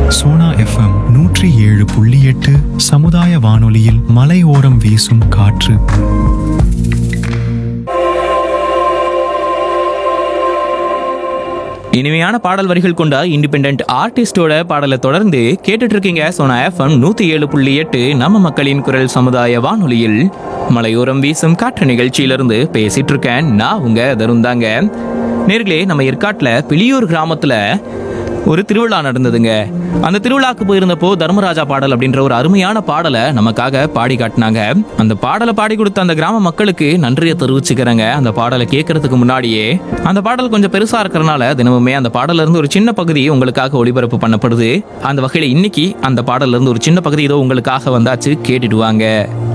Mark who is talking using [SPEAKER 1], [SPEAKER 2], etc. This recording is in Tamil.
[SPEAKER 1] சோனா எஃப்எம் நூற்றி ஏழு புள்ளி எட்டு சமுதாய வானொலியில் மலையோரம் வீசும் காற்று
[SPEAKER 2] இனிமையான பாடல் வரிகள் கொண்ட இண்டிபெண்ட் ஆர்டிஸ்டோட பாடலை தொடர்ந்து கேட்டுட்டு இருக்கீங்க சோனா எஃப்எம் நூத்தி ஏழு புள்ளி எட்டு நம்ம மக்களின் குரல் சமுதாய வானொலியில் மலையோரம் வீசும் காற்று நிகழ்ச்சியிலிருந்து பேசிட்டு இருக்கேன் நான் உங்க தருந்தாங்க நேர்களே நம்ம ஏற்காட்டுல பிளியூர் கிராமத்துல ஒரு திருவிழா நடந்ததுங்க அந்த திருவிழாக்கு போயிருந்தப்போ தர்மராஜா பாடல் அப்படின்ற ஒரு அருமையான பாடலை நமக்காக பாடி காட்டினாங்க அந்த பாடலை பாடி கொடுத்த அந்த கிராம மக்களுக்கு நன்றியை தெரிவிச்சுக்கிறேங்க அந்த பாடலை கேட்கறதுக்கு முன்னாடியே அந்த பாடல் கொஞ்சம் பெருசா இருக்கிறனால தினமுமே அந்த பாடல்ல இருந்து ஒரு சின்ன பகுதி உங்களுக்காக ஒளிபரப்பு பண்ணப்படுது அந்த வகையில இன்னைக்கு அந்த பாடல்ல இருந்து ஒரு சின்ன பகுதி இதோ உங்களுக்காக வந்தாச்சு கேட்டுட்டு வாங்க